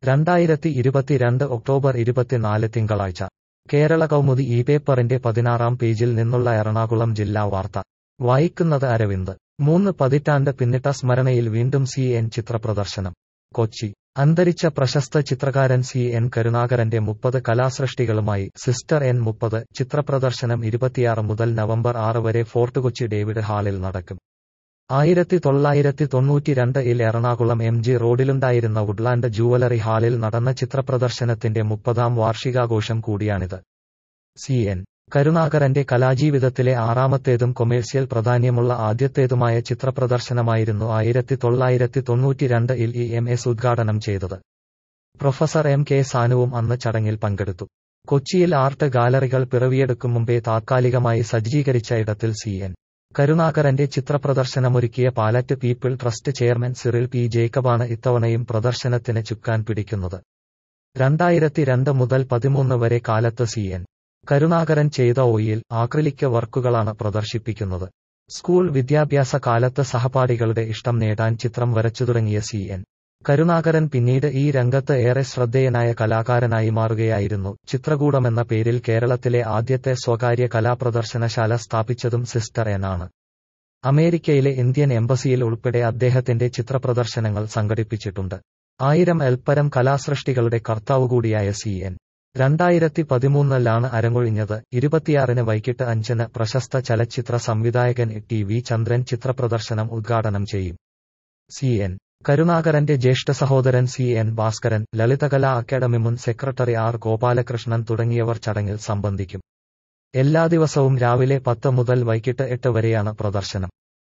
രണ്ടായിരത്തി ഇരുപത്തിരണ്ട് ഒക്ടോബർ ഇരുപത്തിനാല് തിങ്കളാഴ്ച കേരള കൗമുദി ഈ പേപ്പറിന്റെ പതിനാറാം പേജിൽ നിന്നുള്ള എറണാകുളം ജില്ലാ വാർത്ത വായിക്കുന്നത് അരവിന്ദ് മൂന്ന് പതിറ്റാണ്ട് പിന്നിട്ട സ്മരണയിൽ വീണ്ടും സി എൻ ചിത്രപ്രദർശനം കൊച്ചി അന്തരിച്ച പ്രശസ്ത ചിത്രകാരൻ സി എൻ കരുണാകരന്റെ മുപ്പത് കലാസൃഷ്ടികളുമായി സിസ്റ്റർ എൻ മുപ്പത് ചിത്രപ്രദർശനം ഇരുപത്തിയാറ് മുതൽ നവംബർ ആറ് വരെ ഫോർട്ട് കൊച്ചി ഡേവിഡ് ഹാളിൽ നടക്കും ആയിരത്തി തൊള്ളായിരത്തി തൊണ്ണൂറ്റിരണ്ട് ഇൽ എറണാകുളം എം ജി റോഡിലുണ്ടായിരുന്ന വുഡ്ലാൻഡ് ജൂവലറി ഹാളിൽ നടന്ന ചിത്രപ്രദർശനത്തിന്റെ മുപ്പതാം വാർഷികാഘോഷം കൂടിയാണിത് സി എൻ കരുണാകരന്റെ കലാജീവിതത്തിലെ ആറാമത്തേതും കൊമേഴ്സ്യൽ പ്രാധാന്യമുള്ള ആദ്യത്തേതുമായ ചിത്രപ്രദർശനമായിരുന്നു ആയിരത്തി തൊള്ളായിരത്തി തൊണ്ണൂറ്റിരണ്ട് ഇൽ ഇ എം എസ് ഉദ്ഘാടനം ചെയ്തത് പ്രൊഫസർ എം കെ സാനുവും അന്ന് ചടങ്ങിൽ പങ്കെടുത്തു കൊച്ചിയിൽ ആർട്ട് ഗാലറികൾ പിറവിയെടുക്കും മുമ്പേ താത്കാലികമായി സജ്ജീകരിച്ച ഇടത്തിൽ സി എൻ കരുണാകരന്റെ ചിത്രപ്രദർശനമൊരുക്കിയ palette people trust chairman Cyril P ജേക്കബാണ് ഇത്തവണയും പ്രദർശനത്തിന് ചുക്കാൻ പിടിക്കുന്നത് രണ്ടായിരത്തി രണ്ട് മുതൽ പതിമൂന്ന് വരെ കാലത്ത് സി എൻ കരുണാകരൻ ചെയ്ത ഓയിൽ ആക്രിലിക് വർക്കുകളാണ് പ്രദർശിപ്പിക്കുന്നത് സ്കൂൾ വിദ്യാഭ്യാസ കാലത്ത് സഹപാഠികളുടെ ഇഷ്ടം നേടാൻ ചിത്രം വരച്ചു തുടങ്ങിയ സി എൻ കരുണാകരൻ പിന്നീട് ഈ രംഗത്ത് ഏറെ ശ്രദ്ധേയനായ കലാകാരനായി മാറുകയായിരുന്നു ചിത്രകൂടമെന്ന പേരിൽ കേരളത്തിലെ ആദ്യത്തെ സ്വകാര്യ കലാപ്രദർശനശാല സ്ഥാപിച്ചതും സിസ്റ്റർ എൻ ആണ് അമേരിക്കയിലെ ഇന്ത്യൻ എംബസിയിൽ ഉൾപ്പെടെ അദ്ദേഹത്തിന്റെ ചിത്രപ്രദർശനങ്ങൾ സംഘടിപ്പിച്ചിട്ടുണ്ട് ആയിരം എൽപ്പരം കലാസൃഷ്ടികളുടെ കർത്താവ് കൂടിയായ സി എൻ രണ്ടായിരത്തി പതിമൂന്നിലാണ് അരങ്ങൊഴിഞ്ഞത് ഇരുപത്തിയാറിന് വൈകിട്ട് അഞ്ചിന് പ്രശസ്ത ചലച്ചിത്ര സംവിധായകൻ ടി വി ചന്ദ്രൻ ചിത്രപ്രദർശനം ഉദ്ഘാടനം ചെയ്യും സി എൻ കരുണാകരന്റെ ജ്യേഷ്ഠ സഹോദരൻ C N Bhaskaran Lalithakala academy മുൻ സെക്രട്ടറി ആർ ഗോപാലകൃഷ്ണൻ തുടങ്ങിയവർ ചടങ്ങിൽ സംബന്ധിക്കും എല്ലാ ദിവസവും രാവിലെ പത്ത് മുതൽ വൈകിട്ട് എട്ട് വരെയാണ് പ്രദർശനം